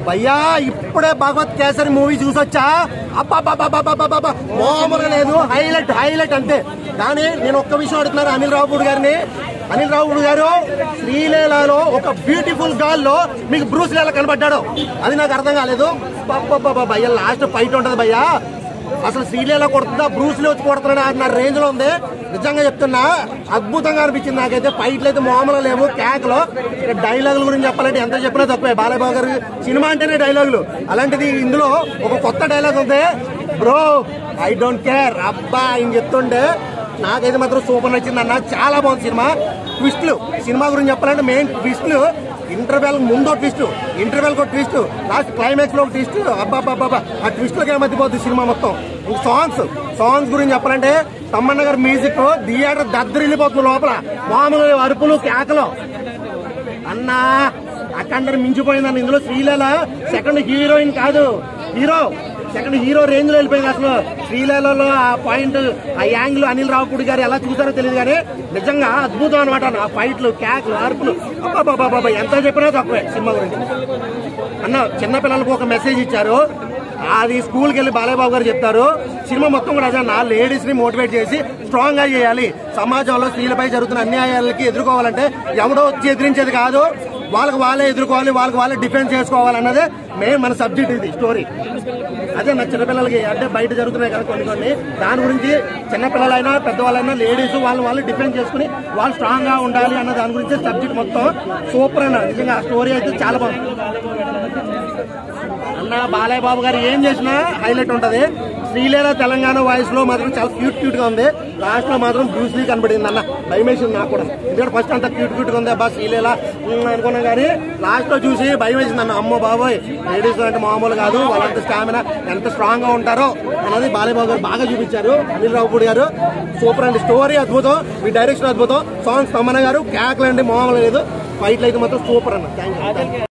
భయ్యా ఇప్పుడే భగవత్ కేసరి మూవీ చూసొచ్చా అబ్బాబాబాబాబాబాబా మామూలుగా లేదు హైలైట్ హైలైట్ అంతే కానీ నేను ఒక్క విషయం అడుగుతున్నాను అనిల్ రావుపూడి గారిని అనిల్ రావుపూడి గారు శ్రీలీలలో ఒక బ్యూటిఫుల్ గాల్ లో మీకు బ్రూస్ లీలా కనబడ్డాడు అది నాకు అర్థం కాలేదు బాబా భయ్యా లాస్ట్ ఫైట్ ఉంటది భయ్యా అసలు శ్రీలీల కొడుతుందా బ్రూస్లీ వచ్చి కొడుతున్నాడా అన్న రేంజ్ లో ఉంది నిజంగా చెప్తున్నా అద్భుతంగా అనిపించింది నాకైతే ఫైట్లు అయితే మామూలు లేవు కేకలు ఇక డైలాగుల గురించి చెప్పాలంటే ఎంత చెప్పినా తప్పే బాలయ్యబాబు గారి సినిమా అంటేనే డైలాగులు అలాంటిది ఇందులో ఒక కొత్త డైలాగ్ ఉంది బ్రో ఐ డోంట్ కేర్ అబ్బా ఆయన చెప్తుంటే నాకైతే మాత్రం సూపర్ నచ్చింది అన్న చాలా బాగుంది సినిమా ట్విస్ట్లు సినిమా గురించి చెప్పాలంటే మెయిన్ ట్విస్ట్లు ఇంటర్వెల్ ముందు ట్విస్ట్ ఇంటర్వెల్ ఒక ట్విస్ట్ లాస్ట్ క్లైమాక్స్ లో ఒక ట్విస్ట్ అబ్బాబ్బాబ్బా ఆ ట్విస్ట్ లకే మధ్యపోతుంది సినిమా మొత్తం ఇంక సాంగ్స్ సాంగ్స్ గురించి చెప్పాలంటే తమ్మన్న గారి మ్యూజిక్ థియేటర్ దద్దరిల్లిపోతుంది లోపల మామూలు అరుపులు కేకలు అన్నా అక్కడ మించిపోయిందని ఇందులో శ్రీలీల సెకండ్ హీరోయిన్ కాదు హీరో సెకండ్ హీరో రేంజ్ లో వెళ్ళిపోయింది అసలు శ్రీలీలలో ఆ పాయింట్ ఆ యాంగిల్ అనిల్ రావుపూడి గారు ఎలా చూసారో తెలియదు కానీ నిజంగా అద్భుతం అనమాట ఆ ఫైట్లు కేకలు అరుపులు అబ్బాబాబా ఎంత చెప్పినా తక్కువే సినిమా గురించి అన్న చిన్న పిల్లలకు ఒక మెసేజ్ ఇచ్చారు అది స్కూల్కి వెళ్ళి బాలయ్యబాబు గారు చెప్తారు సినిమా మొత్తం కూడా అదే నా లేడీస్ ని మోటివేట్ చేసి స్ట్రాంగ్ గా చేయాలి సమాజంలో స్త్రీలపై జరుగుతున్న అన్యాయాలకి ఎదుర్కోవాలంటే ఎవడో వచ్చి ఎదిరించేది కాదు వాళ్ళకి వాళ్ళే ఎదుర్కోవాలి వాళ్ళకి వాళ్ళే డిఫెన్స్ చేసుకోవాలి అన్నదే మెయిన్ మన సబ్జెక్ట్ ఇది స్టోరీ అదే నా చిన్నపిల్లలకి అంటే బయట జరుగుతున్నాయి కదా కొన్ని కొన్ని దాని గురించి చిన్నపిల్లలైనా పెద్దవాళ్ళైనా లేడీస్ వాళ్ళు వాళ్ళు డిఫెన్స్ చేసుకుని వాళ్ళు స్ట్రాంగ్ గా ఉండాలి అన్న దాని గురించి సబ్జెక్ట్ మొత్తం సూపర్ అన్న నిజంగా ఆ స్టోరీ అయితే చాలా బాగుంది అన్న బాలయ్య బాబు గారు ఏం చేసినా హైలైట్ ఉంటది శ్రీలీల తెలంగాణ వాయిస్ లో మాత్రం చాలా క్యూట్ క్యూట్ గా ఉంది లాస్ట్ లో మాత్రం బ్రూస్లీ కనబడింది అన్న భయం నాకు కూడా ఎందుకంటే ఫస్ట్ అంతా క్యూట్ క్యూట్ గా ఉంది అబ్బా శ్రీలీల ఉమ్, అనుకున్నాం కానీ లాస్ట్ లో చూసి భయం వేసింది అన్న అమ్మో బాబోయ్ లేడీస్ అంటే మామూలు కాదు వాళ్ళంత స్టామినా ఎంత స్ట్రాంగ్ గా ఉంటారో అన్నది బాలయ్య బాబు గారు బాగా చూపించారు అనిల్ రావుపూడి గారు సూపర్ అండి స్టోరీ అద్భుతం మీ డైరెక్షన్ అద్భుతం సాంగ్స్ తమ్మన గారు క్యాక్లు అండి మామూలు లేదు ఫైట్లు అయితే మాత్రం సూపర్ అన్న థ్యాంక్ యూ